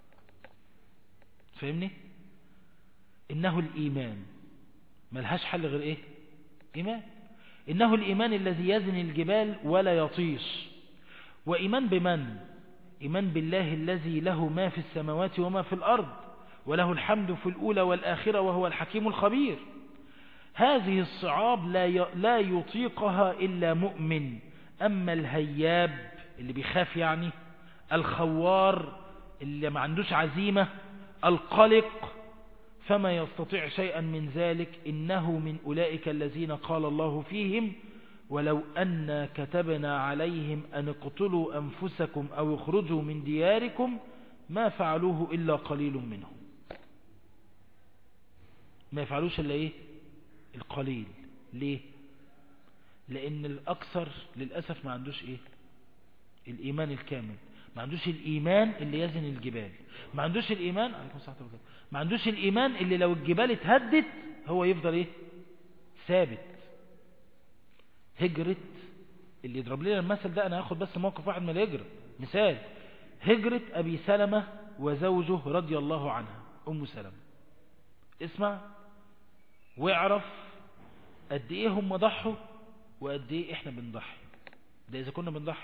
[SPEAKER 1] فهمني إنه الإيمان ملهاش حل غير إيه إيمان إنه الإيمان الذي يزن الجبال ولا يطيش وإيمان بمن إيمان بالله الذي له ما في السماوات وما في الأرض وله الحمد في الأولى والآخرة وهو الحكيم الخبير هذه الصعاب لا لا يطيقها إلا مؤمن أما الهياب اللي بيخاف يعني الخوار اللي ما عندوش عزيمة القلق فما يستطيع شيئا من ذلك إنه من أولئك الذين قال الله فيهم ولو أن كتبنا عليهم أن اقتلوا أنفسكم أو اخرجوا من دياركم ما فعلوه إلا قليل منهم ما يفعلوش إلا إيه القليل ليه لأن الأكثر للأسف ما عندوش إيه الإيمان الكامل ما عندوش الإيمان اللي يزن الجبال ما عندوش الإيمان عليكم الصلاة والسلام ما عندوش الإيمان اللي لو الجبال اتهدت هو يفضل إيه ثابت هجرة اللي يضرب لنا المثل ده أنا هاخد بس موقف واحد من الهجرة مثال هجرة أبي سلمة وزوجه رضي الله عنها أم سلمة اسمع واعرف قد إيه هم ضحوا وقد إيه إحنا بنضحي ده إذا كنا بنضحي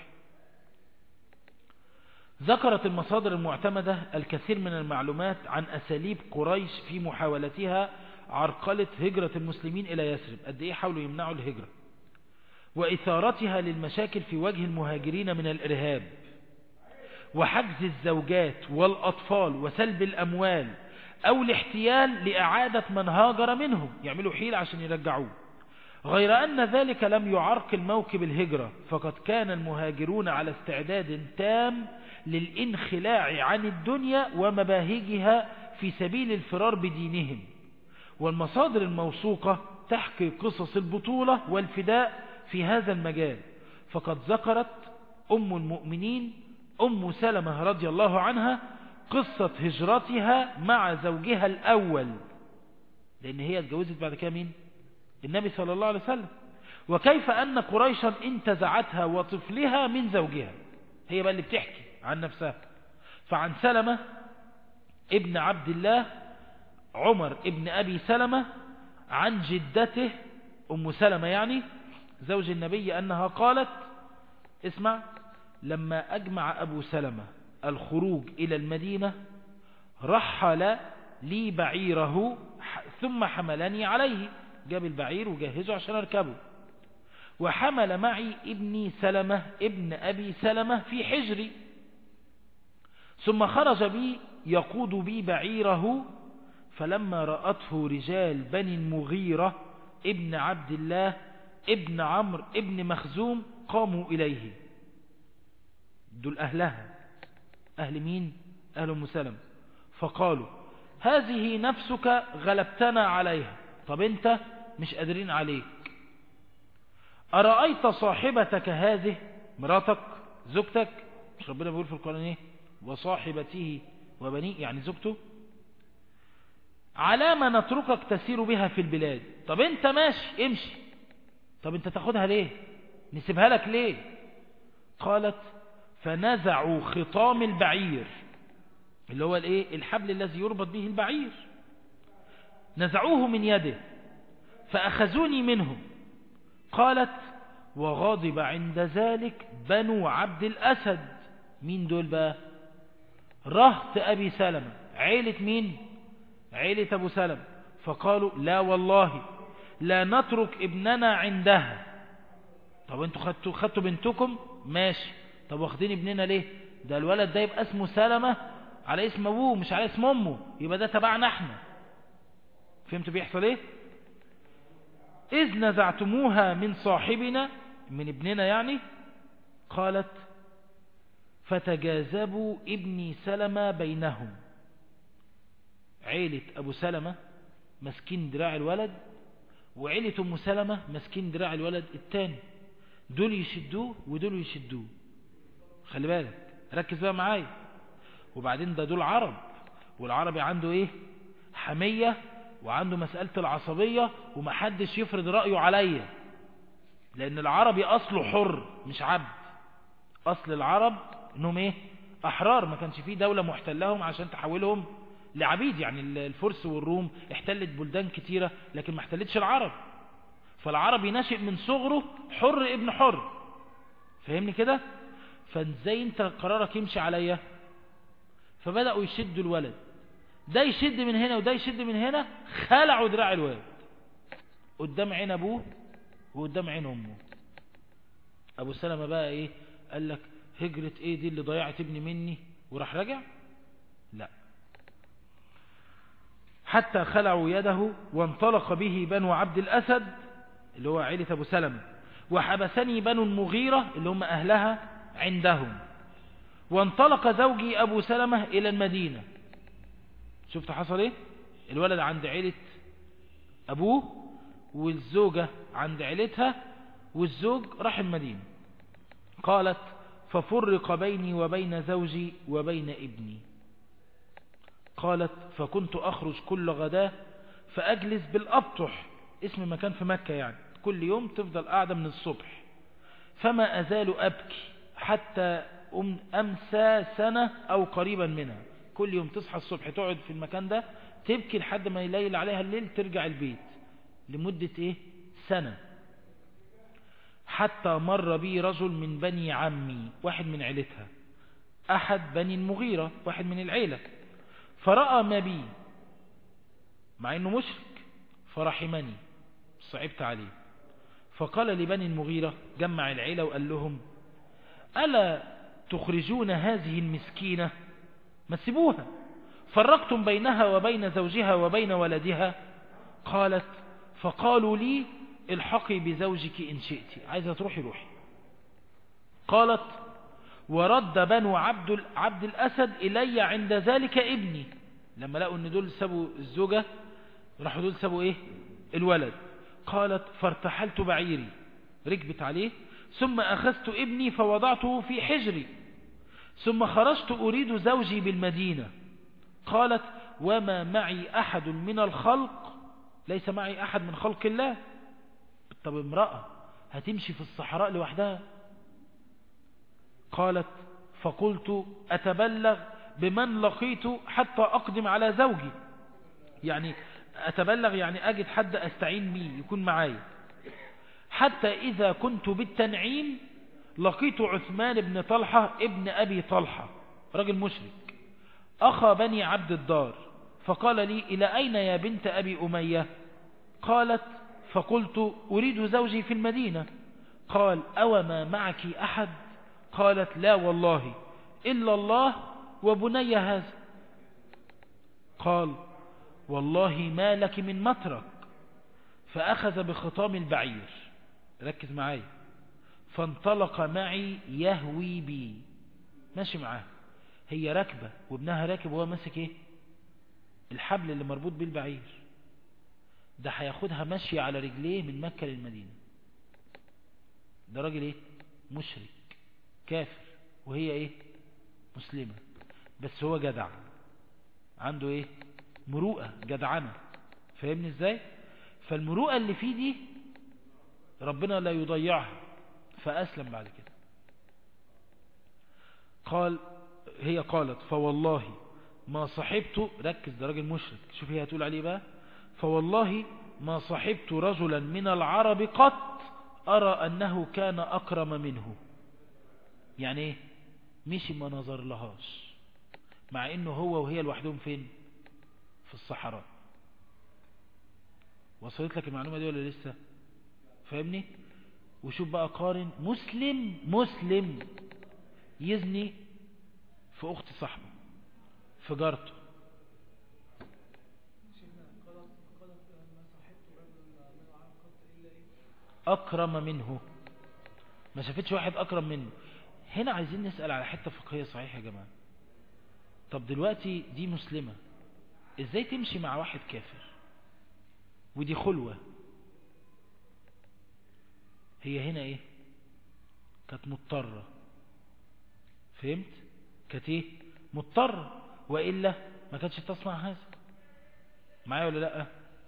[SPEAKER 1] ذكرت المصادر المعتمدة الكثير من المعلومات عن أساليب قريش في محاولتها عرقلة هجرة المسلمين إلى يثرب قد إيه حاولوا يمنعوا الهجرة وإثارتها للمشاكل في وجه المهاجرين من الإرهاب وحجز الزوجات والأطفال وسلب الأموال أو الاحتيال لإعادة من هاجر منهم يعملوا حيل عشان يرجعوه غير أن ذلك لم يعرقل موكب الهجرة فقد كان المهاجرون على استعداد تام للانخلاع عن الدنيا ومباهجها في سبيل الفرار بدينهم والمصادر الموثوقة تحكي قصص البطولة والفداء في هذا المجال فقد ذكرت أم المؤمنين أم سلمة رضي الله عنها قصة هجرتها مع زوجها الأول لأن هي اتجوزت بعد كده مين النبي صلى الله عليه وسلم وكيف أن قريشا انتزعتها وطفلها من زوجها هي بقى اللي بتحكي عن نفسها فعن سلمة ابن عبد الله عمر ابن أبي سلمة عن جدته أم سلمة يعني زوج النبي أنها قالت اسمع لما أجمع أبو سلمة الخروج إلى المدينة رحل لي بعيره ثم حملني عليه جاب البعير وجهزه عشان أركبه وحمل معي ابني سلمة ابن أبي سلمة في حجري ثم خرج بي يقود بي بعيره فلما رأته رجال بني المغيرة ابن عبد الله ابن عمرو ابن مخزوم قاموا إليه دول أهلها أهل مين؟ أهل أم سلم فقالوا هذه نفسك غلبتنا عليها طب انت مش قادرين عليك أرأيت صاحبتك هذه مراتك زوجتك مش ربنا بيقول في القرآن ايه وصاحبته وبنيه يعني زوجته على ما نتركك تسير بها في البلاد طب انت ماشي امشي طب انت تاخدها ليه نسيبها لك ليه قالت فنزعوا خطام البعير اللي هو الايه الحبل الذي يربط به البعير نزعوه من يده فأخذوني منهم قالت وغاضب عند ذلك بنو عبد الأسد مين دول بقى رهط أبي سلمة عيلة مين عيلة أبو سلمة فقالوا لا والله لا نترك ابننا عندها طب انتوا خدتوا, خدتوا بنتكم ماشي طب واخدين ابننا ليه ده الولد ده يبقى اسمه سلمة على اسم ابوه مش على اسم امه يبقى ده تبعنا احنا فهمت بيحصل ايه اذ نزعتموها من صاحبنا من ابننا يعني قالت فتجاذبوا ابني سلمة بينهم عيلة ابو سلمة مسكين دراع الولد وعيلة ام سلمة مسكين دراع الولد التاني دول يشدوه ودول يشدوه خلي بالك ركز بقى معايا وبعدين ده دول عرب والعربي عنده ايه حمية وعنده مسألة العصبية ومحدش يفرض رأيه عليا لان العربي اصله حر مش عبد اصل العرب انهم ايه احرار ما كانش فيه دولة محتلهم عشان تحولهم لعبيد يعني الفرس والروم احتلت بلدان كتيرة لكن ما احتلتش العرب فالعربي ناشئ من صغره حر ابن حر فهمني كده فازاي انت قرارك يمشي عليا فبدأوا يشدوا الولد ده يشد من هنا وده يشد من هنا خلعوا دراع الولد قدام عين ابوه وقدام عين امه ابو سلمة بقى ايه قال لك هجرة ايه دي اللي ضيعت ابني مني وراح رجع لا حتى خلعوا يده وانطلق به بنو عبد الأسد اللي هو عيلة أبو سلمة وحبسني بنو المغيرة اللي هم أهلها عندهم وانطلق زوجي أبو سلمة إلى المدينة شفت حصل ايه الولد عند عيلة أبوه والزوجة عند عيلتها والزوج راح المدينة قالت ففرق بيني وبين زوجي وبين ابني قالت فكنت أخرج كل غداة فأجلس بالأبطح اسم مكان في مكة يعني كل يوم تفضل قاعدة من الصبح فما أزال أبكي حتى أمسى سنة أو قريبا منها كل يوم تصحى الصبح تقعد في المكان ده تبكي لحد ما يليل عليها الليل ترجع البيت لمدة ايه سنة حتى مر بي رجل من بني عمي واحد من عيلتها أحد بني المغيرة واحد من العيلة فرأى ما بي مع انه مشرك فرحمني صعبت عليه فقال لبني المغيرة جمع العيلة وقال لهم ألا تخرجون هذه المسكينة ما تسيبوها فرقتم بينها وبين زوجها وبين ولدها قالت فقالوا لي الحقي بزوجك إن شئت عايزة تروحي روحي قالت ورد بنو عبد, عبد الأسد إلي عند ذلك ابني لما لقوا ان دول سابوا الزوجة راحوا دول سابوا ايه الولد قالت فارتحلت بعيري ركبت عليه ثم أخذت ابني فوضعته في حجري ثم خرجت أريد زوجي بالمدينة قالت وما معي أحد من الخلق ليس معي أحد من خلق الله طب امرأة هتمشي في الصحراء لوحدها قالت فقلت أتبلغ بمن لقيت حتى أقدم على زوجي يعني أتبلغ يعني أجد حد أستعين بيه يكون معايا حتى إذا كنت بالتنعيم لقيت عثمان بن طلحة ابن أبي طلحة رجل مشرك أخى بني عبد الدار فقال لي إلى أين يا بنت أبي أمية قالت فقلت أريد زوجي في المدينة قال أو ما معك أحد قالت لا والله إلا الله وبني هذا قال والله ما لك من مترك فأخذ بخطام البعير ركز معايا فانطلق معي يهوي بي ماشي معاه هي راكبة وابنها راكب وهو ماسك ايه الحبل اللي مربوط بيه البعير ده هياخدها ماشية على رجليه من مكة للمدينة ده راجل ايه مشرك كافر وهي ايه مسلمة بس هو جدع عنده ايه مروءة جدعنة فاهمني ازاي فالمروءة اللي فيه دي ربنا لا يضيعها فأسلم بعد كده قال هي قالت فوالله ما صحبت ركز ده راجل مشرك شوف هي هتقول عليه بقى فوالله ما صحبت رجلا من العرب قط أرى أنه كان أكرم منه يعني ايه مشي ما نظر لهاش مع انه هو وهي لوحدهم فين في الصحراء وصلت لك المعلومة دي ولا لسه فاهمني وشوف بقى قارن مسلم مسلم يزني في اخت صاحبه في جارته أكرم منه ما شافتش واحد أكرم منه هنا عايزين نسأل على حتة فقهية صحيحة يا جماعة طب دلوقتي دي مسلمة ازاي تمشي مع واحد كافر ودي خلوة هي هنا ايه كانت مضطرة فهمت كانت ايه مضطرة وإلا ما كانتش تصنع هذا معايا ولا لا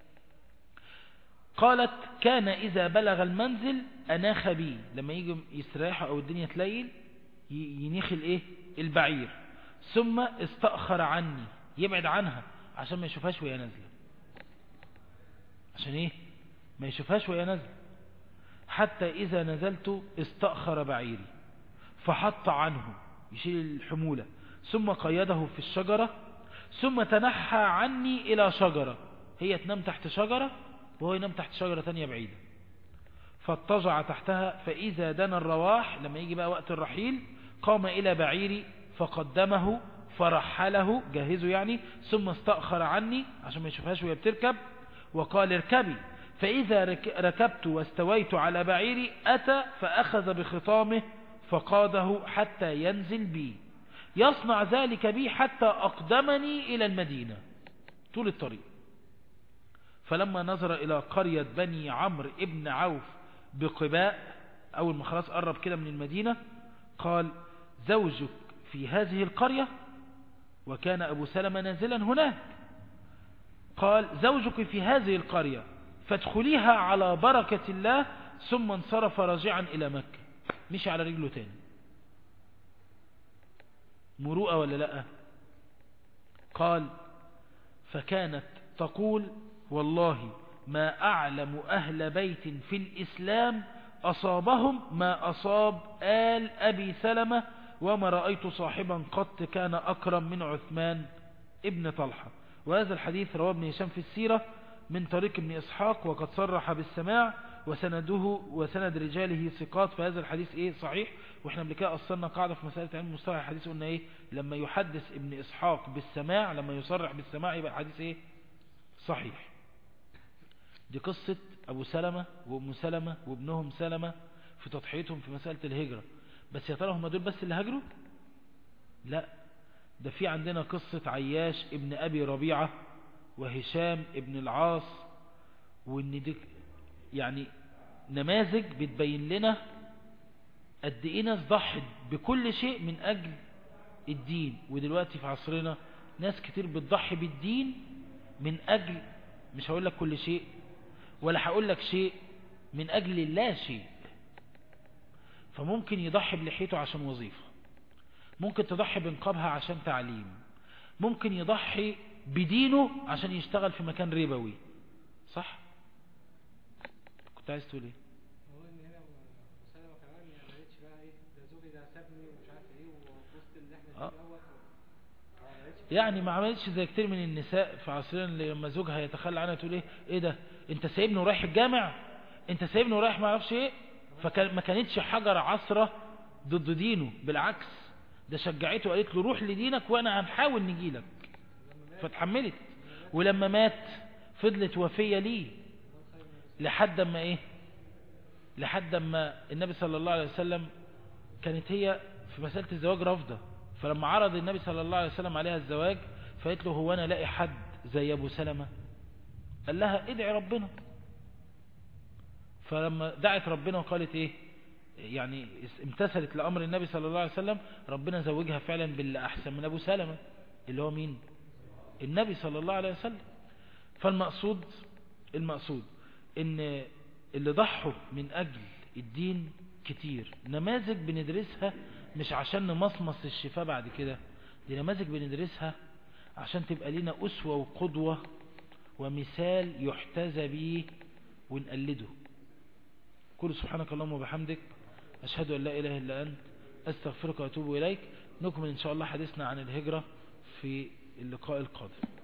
[SPEAKER 1] قالت كان إذا بلغ المنزل أناخ بي لما يجي يستريح أو الدنيا تليل ينيخ الايه البعير ثم استأخر عني يبعد عنها عشان ما يشوفهاش وهي نازله عشان ايه ما يشوفهاش وهي نازله حتى إذا نزلت استأخر بعيري فحط عنه يشيل الحمولة ثم قيده في الشجرة ثم تنحى عني إلى شجرة هي تنام تحت شجرة وهو ينام تحت شجرة تانية بعيدة فاضطجع تحتها فإذا دنا الرواح لما يجي بقى وقت الرحيل قام إلى بعيري فقدمه فرحله جهزه يعني ثم استأخر عني عشان ما يشوفهاش وهي بتركب وقال اركبي فإذا ركبت واستويت على بعيري أتى فأخذ بخطامه فقاده حتى ينزل بي يصنع ذلك بي حتى أقدمني إلى المدينة طول الطريق فلما نظر إلى قرية بني عمرو ابن عوف بقباء أول ما خلاص قرب كده من المدينة قال زوجك في هذه القرية وكان أبو سلمة نازلا هناك قال زوجك في هذه القرية فادخليها على بركة الله ثم انصرف راجعا إلى مكة مشي على رجله تاني مروءة ولا لا قال فكانت تقول والله ما أعلم أهل بيت في الإسلام أصابهم ما أصاب آل أبي سلمة وما رأيت صاحبا قط كان أكرم من عثمان ابن طلحة وهذا الحديث رواه ابن هشام في السيرة من طريق ابن إسحاق وقد صرح بالسماع وسنده وسند رجاله ثقات فهذا الحديث ايه صحيح واحنا قبل كده اصلنا قاعده في مساله علم مصطلح الحديث قلنا ايه لما يحدث ابن اسحاق بالسماع لما يصرح بالسماع يبقى الحديث ايه صحيح دي قصه ابو سلمة وام سلمة وابنهم سلمة في تضحيتهم في مساله الهجره بس يا ترى هم دول بس اللي هاجروا لا ده في عندنا قصه عياش ابن ابي ربيعه وهشام ابن العاص وان دي يعني نماذج بتبين لنا قد ايه ناس ضحت بكل شيء من اجل الدين ودلوقتي في عصرنا ناس كتير بتضحي بالدين من اجل مش هقول لك كل شيء ولا هقول لك شيء من اجل لا شيء فممكن يضحي بلحيته عشان وظيفة ممكن تضحي بنقابها عشان تعليم ممكن يضحي بدينه عشان يشتغل في مكان ربوي صح كنت عايز تقول ايه
[SPEAKER 2] هو ان هنا مسلمة كمان ما قالتش بقى ايه ده زوجي ده سابني ومش عارف ايه وفي وسط اللي احنا
[SPEAKER 1] آه.
[SPEAKER 2] فيه دوت و- ما قالتش
[SPEAKER 1] يعني ما عملتش زي كتير من النساء في عصرنا اللي لما زوجها يتخلى عنها تقول ايه ايه ده انت سايبني ورايح الجامع انت سايبني ورايح ما اعرفش ايه فكان ما كانتش حجر عصرة ضد دينه بالعكس ده شجعته وقالت له روح لدينك وانا هنحاول نجي لك فتحملت ولما مات فضلت وفية ليه لحد ما ايه لحد ما النبي صلى الله عليه وسلم كانت هي في مسألة الزواج رافضة فلما عرض النبي صلى الله عليه وسلم عليها الزواج فقالت له هو انا لاقي حد زي ابو سلمة قال لها ادعي ربنا فلما دعت ربنا وقالت ايه يعني امتثلت لأمر النبي صلى الله عليه وسلم ربنا زوجها فعلا باللي أحسن من أبو سلمة اللي هو مين النبي صلى الله عليه وسلم فالمقصود المقصود ان اللي ضحوا من أجل الدين كتير نماذج بندرسها مش عشان نمصمص الشفاء بعد كده دي نماذج بندرسها عشان تبقى لنا أسوة وقدوة ومثال يحتذى به ونقلده كل سبحانك اللهم وبحمدك أشهد أن لا إله إلا أنت أستغفرك وأتوب إليك نكمل إن شاء الله حديثنا عن الهجرة في اللقاء القادم